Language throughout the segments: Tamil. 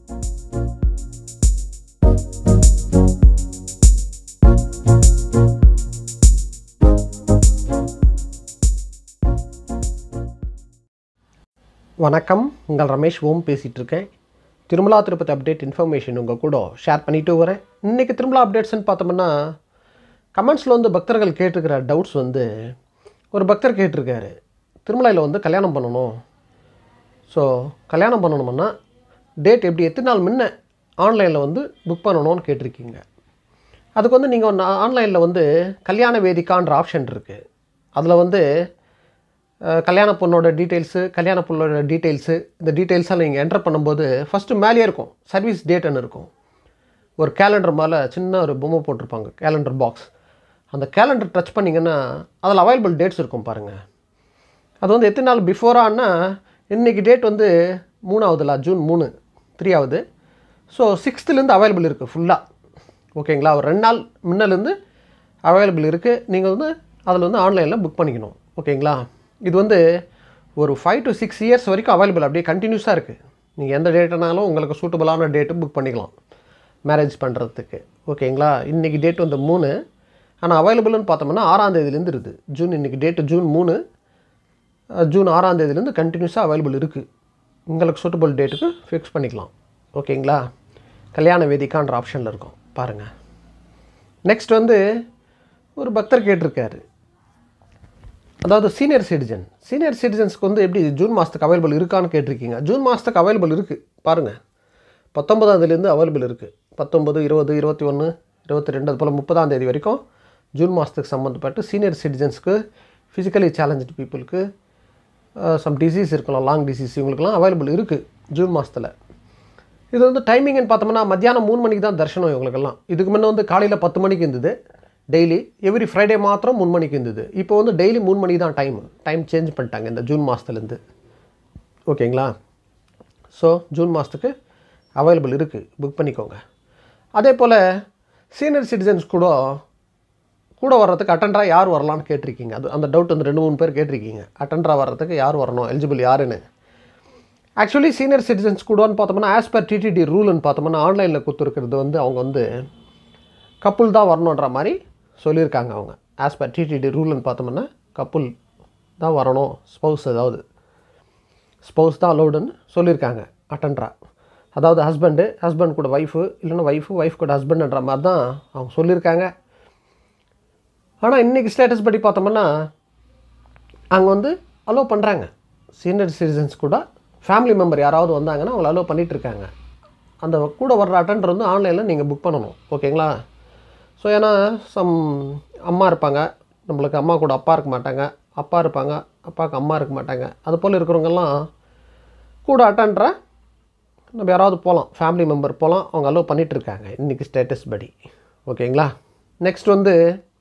வணக்கம் உங்கள் ரமேஷ் ஓம் பேசிகிட்டு இருக்கேன் திருமலா திருப்பதி அப்டேட் இன்ஃபர்மேஷன் உங்கள் கூட ஷேர் பண்ணிட்டு வரேன் இன்றைக்கி திருமலா அப்டேட்ஸ்னு பார்த்தோம்னா கமெண்ட்ஸில் வந்து பக்தர்கள் கேட்டிருக்கிற டவுட்ஸ் வந்து ஒரு பக்தர் கேட்டிருக்காரு திருமலையில் வந்து கல்யாணம் பண்ணணும் ஸோ கல்யாணம் பண்ணணும்னா டேட் எப்படி எத்தனை நாள் முன்ன ஆன்லைனில் வந்து புக் பண்ணணும்னு கேட்டிருக்கீங்க அதுக்கு வந்து நீங்கள் ஒன்று ஆன்லைனில் வந்து கல்யாண வேதிக்கான்ற ஆப்ஷன் இருக்குது அதில் வந்து அஹ், கல்யாண பொண்ணோட டீட்டெயில்ஸு கல்யாண பொண்ணோட டீட்டெயில்ஸு இந்த டீட்டெயில்ஸாக நீங்கள் என்டர் பண்ணும்போது ஃபஸ்ட்டு மேலேயே இருக்கும் சர்வீஸ் டேட்டுன்னு இருக்கும் ஒரு கேலண்டர் மேலே சின்ன ஒரு பொம்மை போட்டிருப்பாங்க கேலண்டர் பாக்ஸ் அந்த கேலண்டர் டச் பண்ணிங்கன்னா அதில் அவைலபிள் டேட்ஸ் இருக்கும் பாருங்கள் அது வந்து எத்தனை நாள் பிஃபோரானா இன்றைக்கி டேட் வந்து மூணாவதுல ஜூன் மூணு த்ரீ ஆகுது ஸோ சிக்ஸ்த்துலேருந்து அவைலபிள் இருக்குது ஃபுல்லாக ஓகேங்களா ஒரு ரெண்டு நாள் முன்னிலேருந்து அவைலபிள் இருக்குது நீங்கள் வந்து அதில் வந்து ஆன்லைனில் புக் பண்ணிக்கணும் ஓகேங்களா இது வந்து ஒரு ஃபைவ் டு சிக்ஸ் இயர்ஸ் வரைக்கும் அவைலபிள் அப்படியே கண்டினியூஸாக இருக்குது நீங்கள் எந்த டேட்டுனாலும் உங்களுக்கு சூட்டபுளான டேட்டு புக் பண்ணிக்கலாம் மேரேஜ் பண்ணுறதுக்கு ஓகேங்களா இன்றைக்கி டேட் வந்து மூணு ஆனால் அவைலபிள்னு பார்த்தோம்னா ஆறாம் தேதியிலேருந்து இருக்குது ஜூன் இன்றைக்கி டேட்டு ஜூன் மூணு அஹ், ஜூன் ஆறாம் தேதியிலேருந்து கண்டினியூஸாக அவைலபிள் இருக்குது உங்களுக்கு சூட்டபுள் டேட்டுக்கு ஃபிக்ஸ் பண்ணிக்கலாம் ஓகேங்களா கல்யாண வேதிக்கான்ற ஆப்ஷனில் இருக்கும் பாருங்கள் நெக்ஸ்ட் வந்து ஒரு பக்தர் கேட்டிருக்காரு அதாவது சீனியர் சிட்டிசன் சீனியர் சிட்டிசன்ஸ்க்கு வந்து எப்படி ஜூன் மாதத்துக்கு அவைலபிள் இருக்கான்னு கேட்டிருக்கீங்க ஜூன் மாதத்துக்கு அவைலபிள் இருக்குது பாருங்கள் பத்தொன்பதாந்தேதிலேருந்து அவைலபிள் இருக்குது பத்தொம்பது இருபது இருபத்தி ஒன்று இருபத்தி ரெண்டு அது போல் முப்பதாம் தேதி வரைக்கும் ஜூன் மாதத்துக்கு சம்மந்தப்பட்டு சீனியர் சிட்டிசன்ஸ்க்கு ஃபிசிக்கலி சேலஞ்சு பீப்புளுக்கு சம் டிசீஸ் இருக்கலாம் லாங் டிசீஸ் இவங்களுக்குலாம் அவைலபிள் இருக்குது ஜூன் மாதத்தில் இது வந்து டைமிங்னு பார்த்தோம்னா மத்தியானம் மூணு மணிக்கு தான் தரிசனம் இவங்களுக்கெல்லாம் இதுக்கு முன்ன வந்து காலையில் பத்து மணிக்கு இருந்தது டெய்லி எவ்ரி ஃப்ரைடே மாத்திரம் மூணு மணிக்கு இருந்தது இப்போ வந்து டெய்லி மூணு மணிக்கு தான் டைம் டைம் சேஞ்ச் பண்ணிட்டாங்க இந்த ஜூன் மாதத்துலேருந்து ஓகேங்களா ஸோ ஜூன் மாதத்துக்கு அவைலபிள் இருக்குது புக் பண்ணிக்கோங்க அதே போல் சீனியர் சிட்டிசன்ஸ் கூட கூட வர்றதுக்கு அட்டெண்டராக யார் வரலான்னு கேட்டிருக்கீங்க அது அந்த டவுட் வந்து ரெண்டு மூணு பேர் கேட்டிருக்கீங்க அட்டெண்டராக வர்றதுக்கு யார் வரணும் எலிஜிபிள் யாருன்னு ஆக்சுவலி சீனியர் சிட்டிசன்ஸ் கூடன்னு பார்த்தோம்னா ஆஸ் பர் டிடிடி ரூல்னு பார்த்தோம்னா ஆன்லைனில் கொடுத்துருக்கிறது வந்து அவங்க வந்து கப்புள் தான் வரணுன்ற மாதிரி சொல்லியிருக்காங்க அவங்க ஆஸ் பர் டிடிடி ரூல்னு பார்த்தோம்னா கப்புள் தான் வரணும் ஸ்பௌஸ் ஏதாவது ஸ்பௌஸ் தான் அலௌடுன்னு சொல்லியிருக்காங்க அட்டெண்டரா அதாவது ஹஸ்பண்டு ஹஸ்பண்ட் கூட ஒய்ஃபு இல்லைன்னா ஒய்ஃபு ஒய்ஃப் கூட ஹஸ்பண்டுன்ற மாதிரி தான் அவங்க சொல்லியிருக்காங்க ஆனால் இன்றைக்கி ஸ்டேட்டஸ் படி பார்த்தோம்னா அங்கே வந்து அலோவ் பண்ணுறாங்க சீனியர் சிட்டிசன்ஸ் கூட ஃபேமிலி மெம்பர் யாராவது வந்தாங்கன்னா அவங்கள அலோவ் பண்ணிட்டு இருக்காங்க அந்த கூட வர்ற அட்டெண்டர் வந்து ஆன்லைனில் நீங்கள் புக் பண்ணணும் ஓகேங்களா ஸோ ஏன்னா சம் அம்மா இருப்பாங்க நம்மளுக்கு அம்மா கூட அப்பா இருக்க மாட்டாங்க அப்பா இருப்பாங்க அப்பாவுக்கு அம்மா இருக்க மாட்டாங்க அது போல் இருக்கிறவங்கெல்லாம் கூட அட்டெண்டராக நம்ம யாராவது போகலாம் ஃபேமிலி மெம்பர் போகலாம் அவங்க அலோவ் பண்ணிட்டு இருக்காங்க இன்றைக்கி ஸ்டேட்டஸ் படி ஓகேங்களா நெக்ஸ்ட் வந்து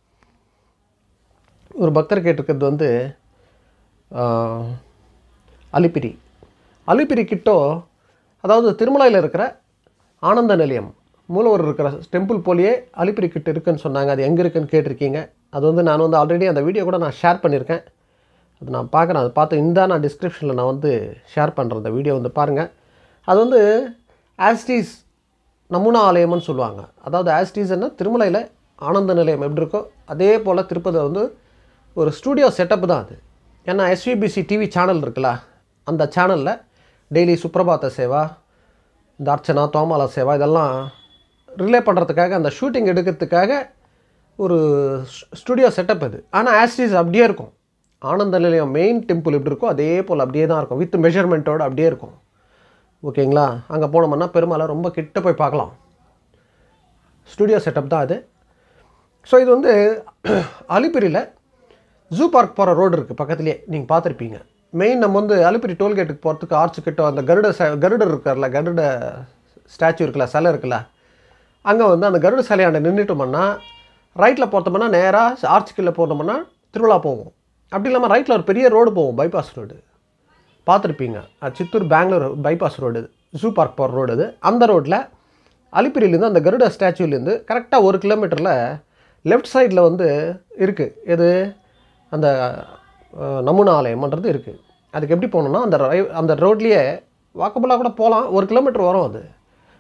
ஒரு பக்தர் கேட்டிருக்கிறது வந்து ஆஹ், அலிப்பிரி அலிப்பிரி கிட்டோ அதாவது திருமலையில் இருக்கிற ஆனந்த நிலையம் மூலவர் இருக்கிற டெம்பிள் போலியே அலிப்பிரி கிட்ட இருக்குன்னு சொன்னாங்க அது எங்கே இருக்குன்னு கேட்டிருக்கீங்க அது வந்து நான் வந்து ஆல்ரெடி அந்த வீடியோ கூட நான் ஷேர் பண்ணியிருக்கேன் அது நான் பார்க்குறேன் அது பார்த்து இந்த நான் டிஸ்கிரிப்ஷனில் நான் வந்து ஷேர் பண்ணுறேன் அந்த வீடியோ வந்து பாருங்கள் அது வந்து ஆஸ்டீஸ் நமுனா ஆலயம்னு சொல்லுவாங்க அதாவது ஆஸ்டீஸ்னா திருமலையில் ஆனந்த நிலையம் எப்படி இருக்கோ அதே போல் திருப்பதி வந்து ஒரு ஸ்டூடியோ செட்டப் தான் அது ஏன்னா எஸ்விபிசி டிவி சேனல் இருக்குல்ல அந்த சேனலில் டெய்லி சுப்ரபாத சேவா இந்த அர்ச்சனா தோமாலா சேவா இதெல்லாம் ரிலே பண்ணுறதுக்காக அந்த ஷூட்டிங் எடுக்கிறதுக்காக ஒரு ஸ்டுடியோ செட்டப் அது ஆனால் ஆஸ்டீஸ் அப்படியே இருக்கும் ஆனந்த நிலையம் மெயின் டெம்பிள் எப்படி இருக்கோ அதே போல் அப்படியே தான் இருக்கும் வித் மெஷர்மெண்ட்டோடு அப்படியே இருக்கும் ஓகேங்களா அங்கே போனோம்னா பெருமாளை ரொம்ப கிட்ட போய் பார்க்கலாம் ஸ்டுடியோ செட்டப் தான் அது ஸோ இது வந்து அலிப்பிரியில் ஜூ பார்க் போகிற ரோடு இருக்குது பக்கத்துலேயே நீங்கள் பார்த்துருப்பீங்க மெயின் நம்ம வந்து அலிப்பிரி டோல்கேட்டுக்கு போகிறதுக்கு ஆர்ச்சு கிட்ட அந்த கருட ச கருடர் இருக்கார்ல கருட ஸ்டாச்சு இருக்குல்ல சிலை இருக்குல்ல அங்கே வந்து அந்த கருட சிலையாண்ட நின்றுட்டோம்னா ரைட்டில் போட்டோம்னா நேராக ஆர்ச் கீழே போனோம்னா திருவிழா போவோம் அப்படி இல்லாமல் ரைட்டில் ஒரு பெரிய ரோடு போவோம் பைபாஸ் ரோடு பார்த்துருப்பீங்க அது Chittoor Bangalore bypass road zoo park போகிற ரோடு அது அந்த ரோட்டில் அலிப்பிரியிலேருந்து அந்த கருட ஸ்டாச்சுலேருந்து கரெக்டாக ஒரு கிலோமீட்டரில் லெஃப்ட் சைடில் வந்து இருக்குது எது அந்த அஹ், நமுனா ஆலயம்ன்றது இருக்குது அதுக்கு எப்படி போகணுன்னா அந்த ரை அந்த ரோட்லேயே வாக்கபுளாக கூட போகலாம் ஒரு கிலோமீட்டர் வரும் அது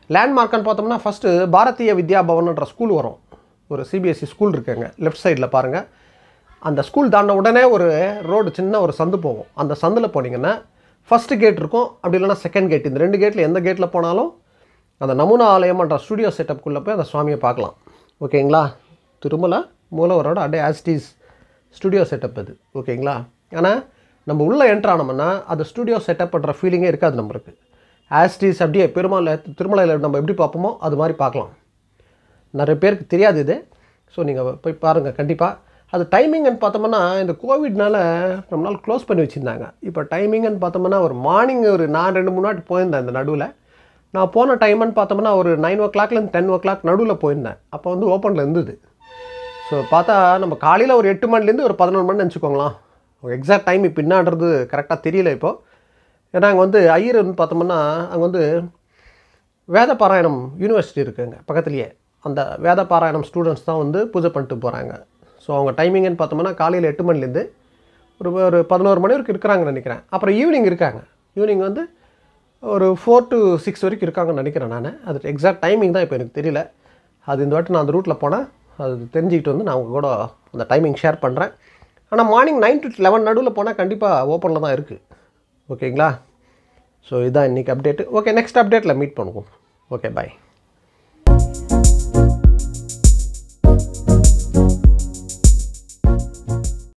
லேண்ட்மார்க்குன்னு பார்த்தோம்னா ஃபஸ்ட்டு பாரதிய வித்யா பவன்ன்ற ஸ்கூல் வரும் ஒரு சிபிஎஸ்சி ஸ்கூல் இருக்குங்க லெஃப்ட் சைடில் பாருங்கள் அந்த ஸ்கூல் தாண்ட உடனே ஒரு ரோடு சின்ன ஒரு சந்து போகும் அந்த சந்தில் போனீங்கன்னா ஃபஸ்ட்டு கேட் இருக்கும் அப்படி இல்லைன்னா செகண்ட் கேட் இந்த ரெண்டு கேட்டில் எந்த கேட்டில் போனாலும் அந்த நமுனா ஆலயம்ன்ற ஸ்டுடியோ செட்டப்புக்குள்ளே போய் அந்த சுவாமியை பார்க்கலாம் ஓகேங்களா திருமல மூலவரோட அப்படியே ஆஸ்டீஸ் ஸ்டுடியோ செட்டப் அது ஓகேங்களா ஆனால் நம்ம உள்ளே என்ட்ரு ஆனோம்னா அது ஸ்டுடியோ செட்டப் பண்ணுற ஃபீலிங்கே இருக்காது நம்மளுக்கு ஆஸ்டீஸ் அப்படியே பெருமாள் திருமலையில் நம்ம எப்படி பார்ப்போமோ அது மாதிரி பார்க்கலாம் நிறைய பேருக்கு தெரியாது இது ஸோ நீங்கள் போய் பாருங்கள் கண்டிப்பாக அது டைமிங்னு பார்த்தோம்னா இந்த கோவிட்னால ரொம்ப நாள் க்ளோஸ் பண்ணி வச்சுருந்தாங்க இப்போ டைமிங்னு பார்த்தோம்னா ஒரு மார்னிங் ஒரு நான் ரெண்டு மூணு வாட்டி போயிருந்தேன் இந்த நடுவில் நான் போன டைம்னு பார்த்தோம்னா ஒரு நைன் ஓ கிளாக்லேருந்து டென் ஓ கிளாக் நடுவில் போயிருந்தேன் அப்போ வந்து ஓப்பனில் இருந்தது ஸோ பார்த்தா நம்ம காலையில் ஒரு எட்டு மணிலேருந்து ஒரு பதினொரு மணி நினச்சிக்கோங்களேன் எக்ஸாக்ட் டைம் இப்போ என்னான்றது கரெக்டாக தெரியல இப்போது ஏன்னா அங்கே வந்து ஐயர்னு பார்த்தோம்னா அங்கே வந்து வேத பாராயணம் யூனிவர்சிட்டி இருக்குங்க பக்கத்துலேயே அந்த வேத பாராயணம் ஸ்டூடெண்ட்ஸ் தான் வந்து பூஜை பண்ணிட்டு போகிறாங்க ஸோ அவங்க டைமிங்னு பார்த்தோம்னா காலையில் எட்டு மணிலேருந்து ஒரு ஒரு பதினோரு மணி வரைக்கும் இருக்கிறாங்கன்னு நினைக்கிறேன் அப்புறம் ஈவினிங் இருக்காங்க ஈவினிங் வந்து ஒரு ஃபோர் டு சிக்ஸ் வரைக்கும் இருக்காங்கன்னு நினைக்கிறேன் நான் அது எக்ஸாக்ட் டைமிங் தான் இப்போ எனக்கு தெரியல அது இந்த வாட்டி நான் அந்த ரூட்டில் போனேன் அது தெரிஞ்சுக்கிட்டு வந்து நான் அவங்க கூட அந்த டைமிங் ஷேர் பண்ணுறேன் ஆனால் மார்னிங் நைன் டு லெவன் நடுவில் போனால் கண்டிப்பாக ஓப்பனில் தான் இருக்குது ஓகேங்களா ஸோ இதுதான் இன்றைக்கி அப்டேட்டு ஓகே நெக்ஸ்ட் அப்டேட்டில் மீட் பண்ணுவோம் ஓகே பாய்